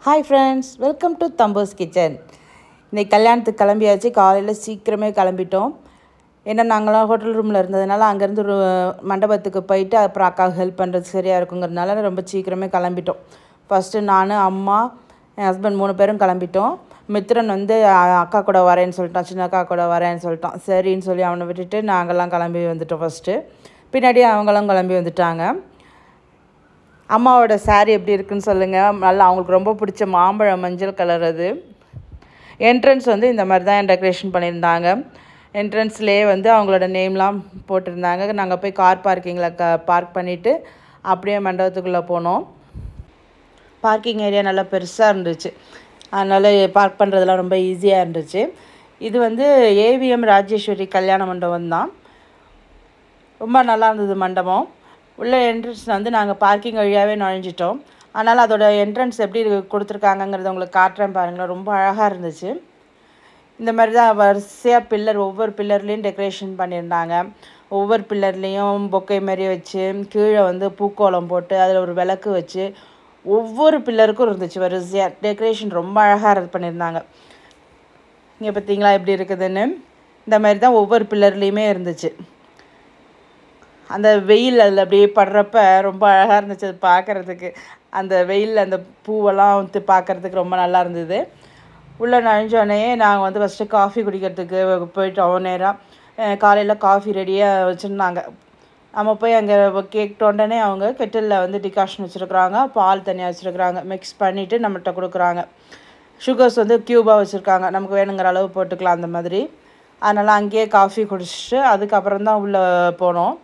hi friends welcome to தம்போஸ் kitchen இன்னைக்கு கல்யாணத்துக்கு கிளம்பியாச்சு காலையில் சீக்கிரமே கிளம்பிட்டோம் ஏன்னா நாங்களாம் ஹோட்டல் ரூமில் இருந்ததுனால அங்கேருந்து ஒரு மண்டபத்துக்கு போயிட்டு அப்புறம் அக்காவுக்கு ஹெல்ப் பண்ணுறது சரியாக இருக்குங்கிறதுனால ரொம்ப சீக்கிரமே கிளம்பிட்டோம் ஃபஸ்ட்டு நான் அம்மா என் ஹஸ்பண்ட் மூணு பேரும் கிளம்பிட்டோம் மித்ரன் வந்து அ- அக்கா கூட வரேன்னு சொல்லிட்டான் சின்ன அக்கா கூட வரேன்னு சொல்லிட்டான் சரின்னு சொல்லி அவனை விட்டுட்டு நாங்கள்லாம் கிளம்பி வந்துட்டோம் ஃபஸ்ட்டு பின்னாடி அவங்களும் கிளம்பி வந்துட்டாங்க அம்மாவோட saree எப்படி இருக்குன்னு சொல்லுங்கள் நல்லா அவங்களுக்கு ரொம்ப பிடிச்ச மாம்பழம் மஞ்சள் கலர் அது என்ட்ரன்ஸ் வந்து இந்த மாதிரி தான் டெக்கரேஷன் பண்ணியிருந்தாங்க என்ட்ரன்ஸ்லேயே வந்து அவங்களோட நேம்லாம் போட்டிருந்தாங்க நாங்கள் போய் கார் பார்க்கிங்கில் க பார்க் பண்ணிவிட்டு அப்படியே மண்டபத்துக்குள்ளே போனோம் பார்க்கிங் ஏரியா நல்லா பெருசாக இருந்துச்சு அதனால் பார்க் பண்ணுறதுலாம் ரொம்ப ஈஸியாக இருந்துச்சு இது வந்து ஏவிஎம் ராஜேஸ்வரி கல்யாண மண்டபம் தான் ரொம்ப நல்லா இருந்தது மண்டபம் உள்ள என்ட்ரன்ஸ் வந்து நாங்கள் பார்க்கிங் வழியாகவே நுழைஞ்சிட்டோம் அதனால் அதோட என்ட்ரன்ஸ் எப்படி இருக்கு- கொடுத்துருக்காங்கங்கிறத உங்களுக்கு காட்டுறேன் பாருங்களேன் ரொம்ப அழகாக இருந்துச்சு இந்த மாதிரி தான் வரிசையாக பில்லர் ஒவ்வொரு பில்லர்லேயும் டெக்கரேஷன் பண்ணியிருந்தாங்க ஒவ்வொரு பில்லர்லேயும் பொக்கை மாதிரி வச்சு கீழே வந்து பூக்கோலம் போட்டு அதில் ஒரு விளக்கு வச்சு ஒவ்வொரு பில்லருக்கும் இருந்துச்சு வரிசையாக டெக்கரேஷன் ரொம்ப அழகாக பண்ணியிருந்தாங்க இங்கே பார்த்தீங்களா எப்படி இருக்குதுன்னு இந்த மாதிரி தான் ஒவ்வொரு பில்லர்லேயுமே இருந்துச்சு அந்த வெயில் அதில் அப்படியே படுறப்ப ரொம்ப அழகாக இருந்துச்சு அது பார்க்குறதுக்கு அந்த வெயிலில் அந்த பூவெல்லாம் வந்து பார்க்குறதுக்கு ரொம்ப நல்லா இருந்தது உள்ளே நுழைஞ்சோடனே நாங்கள் வந்து ஃபஸ்ட்டு காஃபி குடிக்கிறதுக்கு போயிட்டோம் நேராக காலையில் காஃபி ரெடியாக வச்சுருந்தாங்க நம்ம போய் அங்கே கேட்ட உடனே அவங்க கெட்டிலில் வந்து டிகாஷன் வச்சுருக்குறாங்க பால் தனியாக வச்சுருக்குறாங்க மிக்ஸ் பண்ணிவிட்டு நம்மகிட்ட கொடுக்குறாங்க சுகர்ஸ் வந்து க்யூபாக வச்சுருக்காங்க நமக்கு வேணுங்கிற அளவு போட்டுக்கலாம் அந்த மாதிரி அதனால் அங்கேயே காஃபி குடிச்சிட்டு அதுக்கப்புறம் தான் உள்ளே போனோம்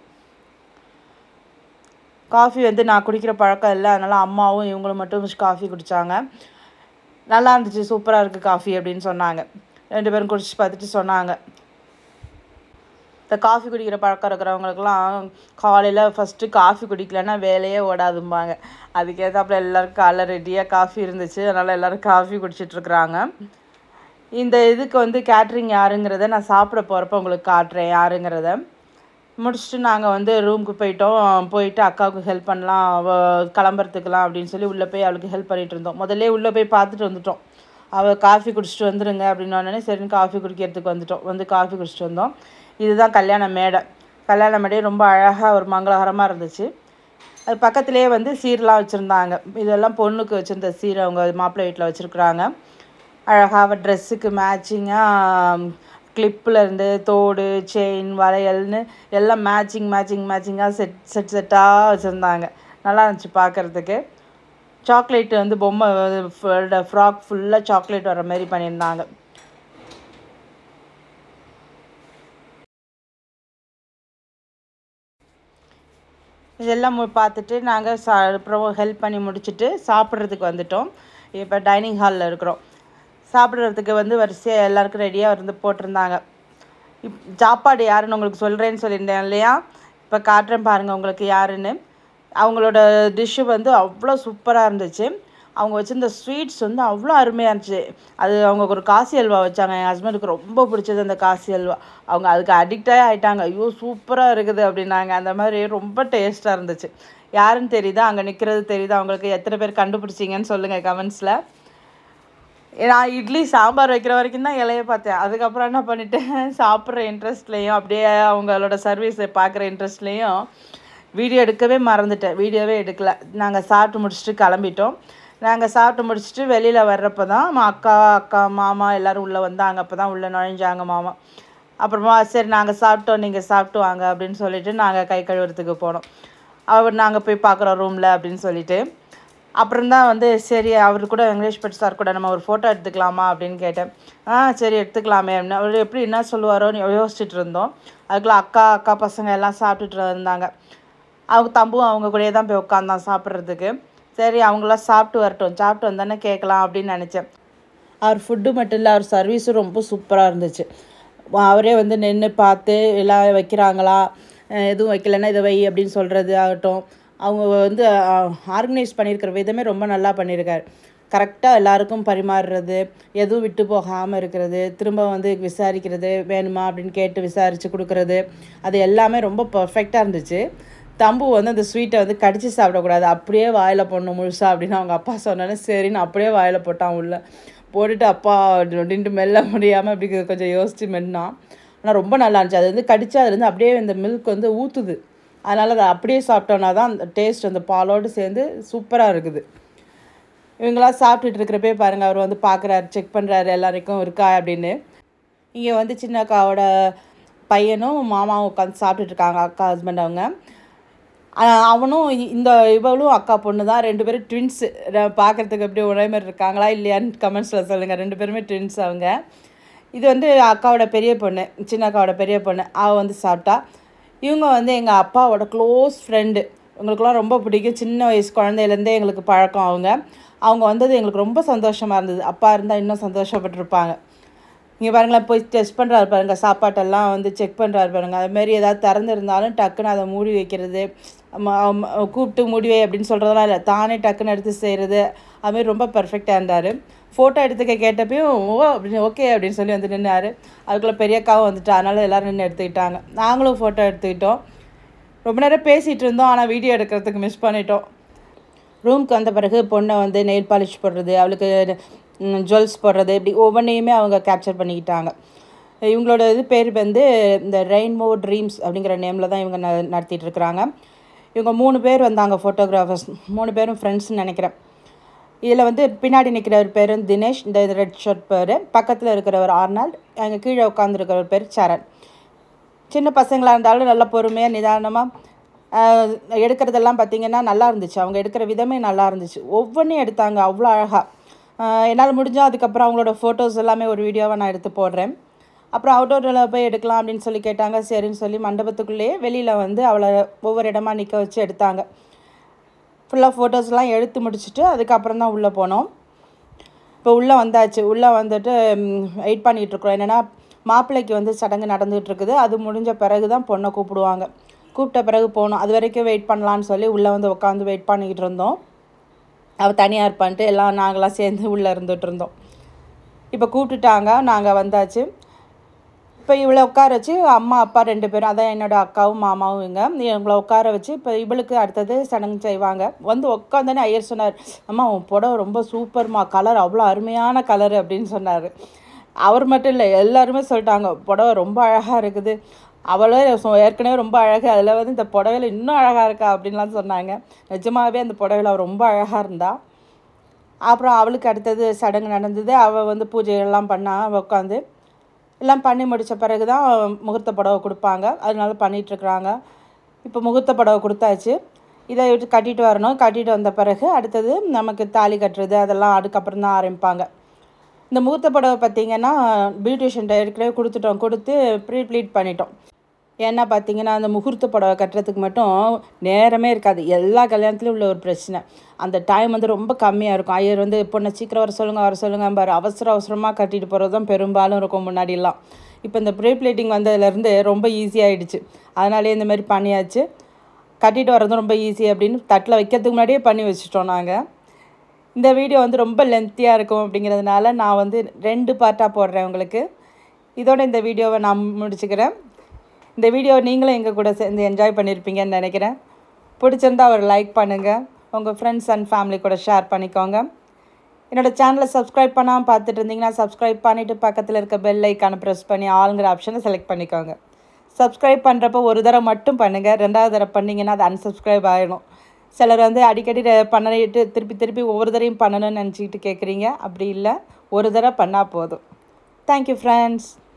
காஃபி வந்து நான் குடிக்கிற பழக்கம் இல்லை அதனால் அம்மாவும் இவங்களும் மட்டும் காஃபி குடித்தாங்க நல்லா இருந்துச்சு சூப்பராக இருக்குது காஃபி அப்படின்னு சொன்னாங்க ரெண்டு பேரும் குடிச்சு பார்த்துட்டு சொன்னாங்க இந்த காஃபி குடிக்கிற பழக்கம் இருக்கிறவங்களுக்குலாம் காலையில் ஃபஸ்ட்டு காஃபி குடிக்கலன்னா வேலையே ஓடாதும்பாங்க அதுக்கேற்றாப்புல எல்லாருக்கும் காலைல ரெடியாக காஃபி இருந்துச்சு அதனால் எல்லோரும் காஃபி குடிச்சிட்ருக்குறாங்க இந்த இதுக்கு வந்து கேட்ரிங் யாருங்கிறத நான் சாப்பிட போகிறப்ப உங்களுக்கு காட்டுறேன் யாருங்கிறத முடிச்சுட்டு நாங்கள் வந்து ரூமுக்கு போயிட்டோம் போயிட்டு அக்காவுக்கு ஹெல்ப் பண்ணலாம் அவள் கிளம்புறதுக்குலாம் அப்படின்னு சொல்லி உள்ளே போய் அவளுக்கு ஹெல்ப் பண்ணிட்டு இருந்தோம் முதல்ல உள்ளே போய் பார்த்துட்டு வந்துட்டோம் அவள் காஃபி குடிச்சிட்டு வந்துருங்க அப்படின்னு உடனே சரின்னு காஃபி குடிக்கிறதுக்கு வந்துட்டோம் வந்து காஃபி குடிச்சிட்டு வந்தோம் இதுதான் கல்யாண மேடை கல்யாண மேடை ரொம்ப அழகாக ஒரு மங்களகரமாக இருந்துச்சு அது பக்கத்துலேயே வந்து சீரெலாம் வச்சுருந்தாங்க இதெல்லாம் பொண்ணுக்கு வச்சுருந்த சீர் அவங்க மாப்பிள்ளை வீட்டில் வச்சுருக்குறாங்க அழகாக ட்ரெஸ்ஸுக்கு மேட்சிங்காக கிளிப்பில் இருந்து தோடு செயின் வளையல்னு எல்லாம் மேட்சிங் மேட்சிங் மேட்சிங்காக செட் செட் செட்டாக வச்சுருந்தாங்க நல்லா இருந்துச்சு பார்க்குறதுக்கு சாக்லேட் வந்து பொம்மை ஃப்ராக் ஃபுல்லாக சாக்லேட் வர மாதிரி பண்ணியிருந்தாங்க இதெல்லாம் மு பார்த்துட்டு நாங்கள் சா அப்புறம் ஹெல்ப் பண்ணி முடிச்சுட்டு சாப்பிட்றதுக்கு வந்துட்டோம் இப்போ டைனிங் ஹாலில் இருக்கிறோம் சாப்பிட்றதுக்கு வந்து வரிசையாக எல்லாருக்கும் ரெடியாக இருந்து போட்டிருந்தாங்க இப் சாப்பாடு யாருன்னு உங்களுக்கு சொல்கிறேன்னு சொல்லியிருந்தேன் இல்லையா இப்போ காட்டுறேன் பாருங்கள் உங்களுக்கு யாருன்னு அவங்களோட டிஷ்ஷு வந்து அவ்வளோ சூப்பராக இருந்துச்சு அவங்க வச்சிருந்த ஸ்வீட்ஸ் வந்து அவ்வளோ அருமையாக இருந்துச்சு அது அவங்க ஒரு காசி அல்வா வச்சாங்க என் ஹஸ்பண்டுக்கு ரொம்ப பிடிச்சது அந்த காசி அல்வா அவங்க அதுக்கு அடிக்டாக ஆயிட்டாங்க ஐயோ சூப்பராக இருக்குது அப்படின்னாங்க அந்த மாதிரி ரொம்ப டேஸ்ட்டாக இருந்துச்சு யாருன்னு தெரியுதா அங்கே நிற்கிறது தெரியுதா அவங்களுக்கு எத்தனை பேர் கண்டுபிடிச்சிங்கன்னு சொல்லுங்கள் கமெண்ட்ஸில் நான் இட்லி சாம்பார் வைக்கிற வரைக்கும் தான் இலைய பார்த்தேன் அதுக்கப்புறம் என்ன பண்ணிட்டேன் சாப்பிட்ற இன்ட்ரெஸ்ட்லேயும் அப்படியே அவங்களோட சர்வீஸை பார்க்குற இன்ட்ரெஸ்ட்லேயும் வீடியோ எடுக்கவே மறந்துட்டேன் வீடியோவே எடுக்கல நாங்கள் சாப்பிட்டு முடிச்சுட்டு கிளம்பிட்டோம் நாங்கள் சாப்பிட்டு முடிச்சுட்டு வெளியில் வர்றப்ப தான் மா- அக்கா அக்கா மாமா எல்லோரும் உள்ளே வந்தாங்க அப்போ தான் உள்ளே நுழைஞ்சாங்க மாமா அப்புறமா சரி நாங்கள் சாப்பிட்டோம் நீங்கள் சாப்பிட்டு வாங்க அப்படின்னு சொல்லிட்டு நாங்கள் கை கழுவுறதுக்கு போனோம் அவர் நாங்கள் போய் பார்க்குறோம் ரூமில் அப்படின்னு சொல்லிட்டு அப்புறம் தான் வந்து சரி அவர் கூட வெங்கடேஷ் பட் சார் கூட நம்ம ஒரு ஃபோட்டோ எடுத்துக்கலாமா அப்படின்னு கேட்டேன் ஆ சரி எடுத்துக்கலாமே அப்படின்னு அவர் எப்படி என்ன சொல்லுவாரோன்னு யோசிச்சுட்டு இருந்தோம் அதுக்குள்ள அக்கா அக்கா பசங்க எல்லாம் சாப்பிட்டுட்டு இருந்தாங்க அவங்க தம்பும் அவங்க கூடயே தான் போய் உட்காந்தான் சாப்பிட்றதுக்கு சரி அவங்களாம் சாப்பிட்டு வரட்டும் சாப்பிட்டு வந்தானே கேட்கலாம் அப்படின்னு நினச்சேன் அவர் ஃபுட்டு மட்டும் இல்லை அவர் சர்வீஸும் ரொம்ப சூப்பராக இருந்துச்சு வ- அவரே வந்து நின்று பார்த்து எல்லாம் வைக்கிறாங்களா அஹ் எதுவும் வைக்கலைன்னா இதை வை அப்படின்னு சொல்கிறது ஆகட்டும் அவங்க வந்து ஆர்கனைஸ் பண்ணியிருக்கிற விதமே ரொம்ப நல்லா பண்ணியிருக்காரு கரெக்டாக எல்லாருக்கும் பரிமாறுறது எதுவும் விட்டு போகாமல் இருக்கிறது திரும்ப வந்து விசாரிக்கிறது வேணுமா அப்படின்னு கேட்டு விசாரித்து கொடுக்கறது அது எல்லாமே ரொம்ப பர்ஃபெக்டாக இருந்துச்சு தம்பு வந்து அந்த ஸ்வீட்டை வந்து கடிச்சு சாப்பிடக்கூடாது அப்படியே வாயில் போடணும் முழுசா அப்படின்னு அவங்க அப்பா சொன்னாலே சரின்னு அப்படியே வாயில் போட்டான் உள்ள போட்டுட்டு அப்பா அப்படின்ட்டு மெல்ல முடியாமல் இப்படி கொஞ்சம் யோசித்து மென்னான் ஆனால் ரொம்ப நல்லா இருந்துச்சு அது வந்து கடிச்சா அதுலேருந்து அப்படியே இந்த மில்க் வந்து ஊற்றுது அதனால் அதை அப்படியே சாப்பிட்டோன்னா தான் அந்த டேஸ்ட் அந்த பாலோடு சேர்ந்து சூப்பராக இருக்குது இவங்களாம் சாப்பிட்டுட்டு இருக்கிறப்பே பாருங்கள் அவர் வந்து பார்க்குறாரு செக் பண்ணுறாரு எல்லாருக்கும் இருக்கா அப்படின்னு இங்கே வந்து சின்ன அக்காவோட பையனும் மாமாவும் உட்காந்து சாப்பிட்டுட்டு இருக்காங்க அக்கா ஹஸ்பண்ட் அவங்க ஆஹ் அவனும் இ- இந்த இவளும் அக்கா பொண்ணு தான் ரெண்டு பேரும் ட்வின்ஸு பார்க்குறதுக்கு எப்படி ஒரே மாதிரி இருக்காங்களா இல்லையான்னு கமெண்ட்ஸில் சொல்லுங்கள் ரெண்டு பேருமே ட்வின்ஸ் அவங்க இது வந்து அக்காவோட பெரிய பொண்ணு சின்ன அக்காவோட பெரிய பொண்ணு அவள் வந்து சாப்பிட்டா இவங்க வந்து எங்கள் அப்பாவோட க்ளோஸ் ஃப்ரெண்டு எங்களுக்குலாம் ரொம்ப பிடிக்கும் சின்ன வயசு குழந்தையிலேருந்தே எங்களுக்கு பழக்கம் அவங்க அவங்க வந்தது எங்களுக்கு ரொம்ப சந்தோஷமாக இருந்தது அப்பா இருந்தால் இன்னும் சந்தோஷப்பட்டிருப்பாங்க இங்கே பாருங்களேன் போய் டெஸ்ட் பண்ணுறாரு பாருங்க சாப்பாட்டெல்லாம் வந்து செக் பண்ணுறாரு பாருங்க அதுமாரி ஏதாவது திறந்துருந்தாலும் டக்குன்னு அதை மூடி வைக்கிறது ம- ம- கூப்பிட்டு மூடி வை அப்படின்னு சொல்கிறதெல்லாம் இல்லை தானே டக்குன்னு எடுத்து செய்கிறது அதுமாரி ரொம்ப பர்ஃபெக்டாக இருந்தார் ஃபோட்டோ எடுத்துக்க கேட்டப்பையும் ஓ அப்படின்னு ஓகே அப்படின்னு சொல்லி வந்து நின்னாரு அதுக்குள்ளே பெரியக்காவும் வந்துட்டா அதனால எல்லோரும் நின்று எடுத்துக்கிட்டாங்க நாங்களும் ஃபோட்டோ எடுத்துக்கிட்டோம் ரொம்ப நேரம் பேசிகிட்டு இருந்தோம் ஆனால் வீடியோ எடுக்கிறதுக்கு மிஸ் பண்ணிட்டோம் ரூம்க்கு வந்த பிறகு பொண்ணை வந்து நெயில் பாலிஷ் போடுறது அவளுக்கு ஜுவல்ஸ் போடுறது இப்படி ஒவ்வொன்றையுமே அவங்க கேப்சர் பண்ணிக்கிட்டாங்க இவங்களோட இது பேர் வந்து இந்த ரெயின்போ ட்ரீம்ஸ் அப்படிங்கிற நேமில் தான் இவங்க ந நடத்திட்டு இருக்கிறாங்க இவங்க மூணு பேர் வந்தாங்க ஃபோட்டோகிராஃபர்ஸ் மூணு பேரும் ஃப்ரெண்ட்ஸ்னு நினைக்கிறேன் இதில் வந்து பின்னாடி நிற்கிறவர் பேர் வந்து தினேஷ் இந்த ரெட் ஷர்ட் பேர் பக்கத்தில் இருக்கிறவர் ஆர்னால்ட் அங்கே கீழே உட்காந்துருக்கிறவர் பேர் சரண் சின்ன பசங்களாக இருந்தாலும் நல்லா பொறுமையாக நிதானமாக எடுக்கிறதெல்லாம் பார்த்தீங்கன்னா நல்லா இருந்துச்சு அவங்க எடுக்கிற விதமே நல்லா இருந்துச்சு ஒவ்வொன்றையும் எடுத்தாங்க அவ்வளோ அழகாக என்னால் முடிஞ்சால் அதுக்கப்புறம் அவங்களோட ஃபோட்டோஸ் எல்லாமே ஒரு வீடியோவை நான் எடுத்து போடுறேன் அப்புறம் அவுட்டோரில் போய் எடுக்கலாம் அப்படின்னு சொல்லி கேட்டாங்க சரின்னு சொல்லி மண்டபத்துக்குள்ளேயே வெளியில் வந்து அவளை ஒவ்வொரு இடமா நிற்க வச்சு எடுத்தாங்க ஃபுல்லாக ஃபோட்டோஸ்லாம் எடுத்து முடிச்சுட்டு அதுக்கப்புறம் தான் உள்ளே போனோம் இப்போ உள்ளே வந்தாச்சு உள்ளே வந்துட்டு வெயிட் பண்ணிகிட்டு இருக்கோம் என்னென்னா மாப்பிள்ளைக்கு வந்து சடங்கு நடந்துகிட்டு இருக்குது அது முடிஞ்ச பிறகு தான் பொண்ணை கூப்பிடுவாங்க கூப்பிட்ட பிறகு போகணும் அது வரைக்கும் வெயிட் பண்ணலான்னு சொல்லி உள்ளே வந்து உட்காந்து வெயிட் பண்ணிக்கிட்டு இருந்தோம் அவள் தனியாக இருப்பான்ட்டு எல்லாம் நாங்களாம் சேர்ந்து உள்ளே இருந்துகிட்டு இருந்தோம் இப்போ கூப்பிட்டுட்டாங்க நாங்கள் வந்தாச்சு இப்போ இவளை உட்கார வச்சு அம்மா அப்பா ரெண்டு பேரும் அதான் என்னோட அக்காவும் மாமாவும் இங்க இவங்களை உட்கார வச்சு இப்போ இவளுக்கு அடுத்தது சடங்கு செய்வாங்க வந்து உட்காந்தோன்னே ஐயர் சொன்னார் அம்மா உன் புடவை ரொம்ப சூப்பர்மா கலர் அவ்வளோ அருமையான கலர் அப்படின்னு சொன்னார் அவர் மட்டும் இல்லை எல்லாருமே சொல்லிட்டாங்க புடவை ரொம்ப அழகாக இருக்குது அவளே சொ- ஏற்கனவே ரொம்ப அழகு அதில் வந்து இந்த புடவையில இன்னும் அழகாக இருக்கா அப்படின்லாம் சொன்னாங்க நிஜமாகவே அந்த புடவையில அவள் ரொம்ப அழகாக இருந்தா அப்புறம் அவளுக்கு அடுத்தது சடங்கு நடந்தது அவள் வந்து பூஜையெல்லாம் பண்ணா அவள் உட்காந்து எல்லாம் பண்ணி முடித்த பிறகு தான் முகூர்த்த புடவை கொடுப்பாங்க அதனால பண்ணிகிட்ருக்குறாங்க இப்போ முகூர்த்த புடவை கொடுத்தாச்சு இதை விட்டு கட்டிட்டு வரணும் கட்டிட்டு வந்த பிறகு அடுத்தது நமக்கு தாலி கட்டுறது அதெல்லாம் அதுக்கப்புறம் தான் ஆரம்பிப்பாங்க இந்த முகூர்த்த புடவை பார்த்தீங்கன்னா பியூட்டிஷியன் ஏற்கனவே கொடுத்துட்டோம் கொடுத்து ப்ரீ ப்ளீட் பண்ணிட்டோம் ஏன்னா பார்த்தீங்கன்னா அந்த முகூர்த்த புடவை கட்டுறதுக்கு மட்டும் நேரமே இருக்காது எல்லா கல்யாணத்துலையும் உள்ள ஒரு பிரச்சனை அந்த டைம் வந்து ரொம்ப கம்மியாக இருக்கும் ஐயர் வந்து பொண்ணை சீக்கிரம் வர சொல்லுங்கள் வர சொல்லுங்க பாரு அவசர அவசரமாக கட்டிட்டு போகிறது தான் பெரும்பாலும் இருக்கும் முன்னாடிலாம் இப்போ இந்த ப்ரீ ப்ளீட்டிங் வந்ததுலேருந்து ரொம்ப ஈஸியாகிடுச்சு அதனாலே இந்த மாதிரி பண்ணியாச்சு கட்டிட்டு வர்றதும் ரொம்ப ஈஸி அப்படின்னு தட்டில் வைக்கிறதுக்கு முன்னாடியே பண்ணி வச்சுட்டோம் நாங்கள் இந்த வீடியோ வந்து ரொம்ப லென்த்தியாக இருக்கும் அப்படிங்கிறதுனால நான் வந்து ரெண்டு பார்ட்டாக போடுறேன் உங்களுக்கு இதோட இந்த வீடியோவை நான் முடிச்சுக்கிறேன் இந்த வீடியோ நீங்களும் எங்கள் கூட சேர்ந்து என்ஜாய் பண்ணியிருப்பீங்கன்னு நினைக்கிறேன் பிடிச்சிருந்தா ஒரு லைக் பண்ணுங்கள் உங்கள் ஃப்ரெண்ட்ஸ் அண்ட் ஃபேமிலி கூட ஷேர் பண்ணிக்கோங்க என்னோட சேனலை சப்ஸ்கிரைப் பண்ணாமல் பார்த்துட்டு இருந்தீங்கன்னா சப்ஸ்கிரைப் பண்ணிவிட்டு பக்கத்தில் இருக்க பெல் ஐக்கானை ப்ரெஸ் பண்ணி ஆளுங்கிற ஆப்ஷனை செலக்ட் பண்ணிக்கோங்க சப்ஸ்கிரைப் பண்ணுறப்போ ஒரு தடவை மட்டும் பண்ணுங்கள் ரெண்டாவது தடவை பண்ணிங்கன்னா அது unsubscribe ஆகிடும் சிலர் வந்து அடிக்கடி ரெ- பண்ணிட்டு திருப்பி திருப்பி ஒவ்வொரு தடவையும் பண்ணணும்னு நினச்சிக்கிட்டு கேட்குறீங்க அப்படி இல்லை ஒரு தடவை பண்ணால் போதும் தேங்க்யூ ஃப்ரெண்ட்ஸ்